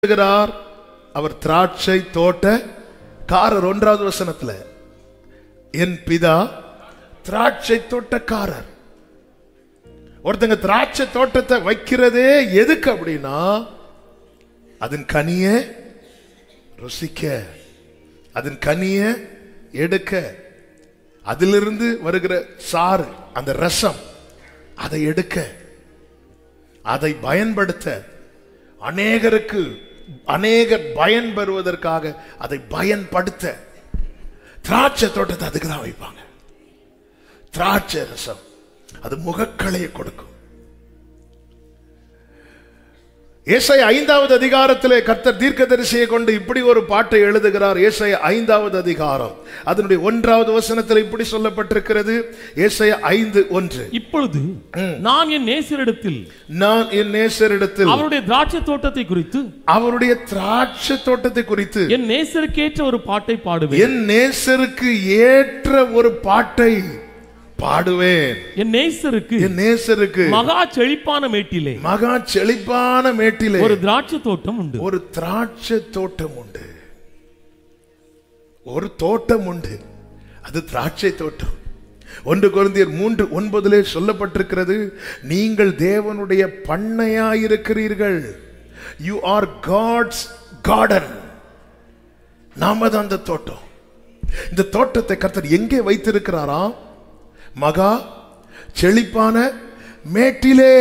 சொல்லுகிறார் அவர் திராட்சை தோட்ட காரர் ஒன்றாவது வசனத்துல என் பிதா திராட்சை தோட்டக்காரர் ஒருத்தங்க திராட்சை தோட்டத்தை வைக்கிறதே எதுக்கு அப்படின்னா அதன் கனிய ருசிக்க அதன் கனிய எடுக்க அதிலிருந்து வருகிற சாறு அந்த ரசம் அதை எடுக்க அதை பயன்படுத்த அநேகருக்கு அநேகர் பயன் பெறுவதற்காக அதை பயன்படுத்த திராட்சை தோட்டத்தை அதுக்கு தான் வைப்பாங்க திராட்சை ரசம் அது முகக்களையை கொடுக்கும் ஏசை ஐந்தாவது அதிகாரத்திலே கர்த்தர் தீர்க்கதரிசியை கொண்டு இப்படி ஒரு பாட்டை எழுதுகிறார் ஏசை ஐந்தாவது அதிகாரம் அதனுடைய ஒன்றாவது வசனத்தில் இப்படி சொல்லப்பட்டிருக்கிறது ஏசை ஐந்து ஒன்று இப்பொழுது நான் என் நேசரிடத்தில் நான் என் நேசரிடத்தில் அவருடைய திராட்சை தோட்டத்தை குறித்து அவருடைய திராட்சை தோட்டத்தை குறித்து என் நேசருக்கேற்ற ஒரு பாட்டை பாடுவேன் என் நேசருக்கு ஏற்ற ஒரு பாட்டை பாடுவேன் என் நேசருக்கு என் நேசருக்கு மகா செழிப்பான மேட்டிலே மகா செழிப்பான மேட்டிலே ஒரு திராட்சை தோட்டம் உண்டு ஒரு திராட்சை தோட்டம் உண்டு ஒரு தோட்டம் உண்டு அது திராட்சை தோட்டம் ஒன்று குருந்தியர் மூன்று ஒன்பதிலே சொல்லப்பட்டிருக்கிறது நீங்கள் தேவனுடைய பண்ணையாயிருக்கிறீர்கள் யூ ஆர் காட்ஸ் கார்டன் நாம தான் அந்த தோட்டம் இந்த தோட்டத்தை கர்த்தர் எங்கே வைத்திருக்கிறாராம் மகா செழிப்பான மேட்டிலே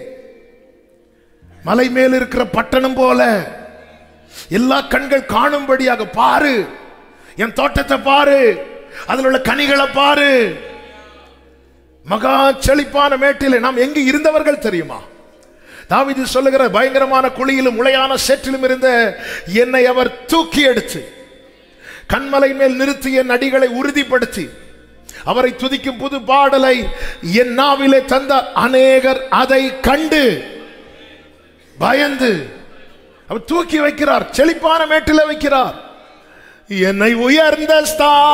மலை மேல் இருக்கிற பட்டணம் போல எல்லா கண்கள் காணும்படியாக பாரு என் தோட்டத்தை பாரு அதில் உள்ள கனிகளை பாரு மகா செழிப்பான மேட்டிலே நாம் எங்கு இருந்தவர்கள் தெரியுமா தாவீது சொல்லுகிற பயங்கரமான குழியிலும் உளையான சேற்றிலும் இருந்த என்னை அவர் தூக்கி எடுத்து கண்மலை மேல் நிறுத்தி என் அடிகளை உறுதிப்படுத்தி அவரை துதிக்கும் புது பாடலை என் நாவிலே தந்த அநேகர் அதை கண்டு பயந்து அவர் தூக்கி வைக்கிறார் செழிப்பான மேட்டில வைக்கிறார் என்னை உயர்ந்த ஸ்தா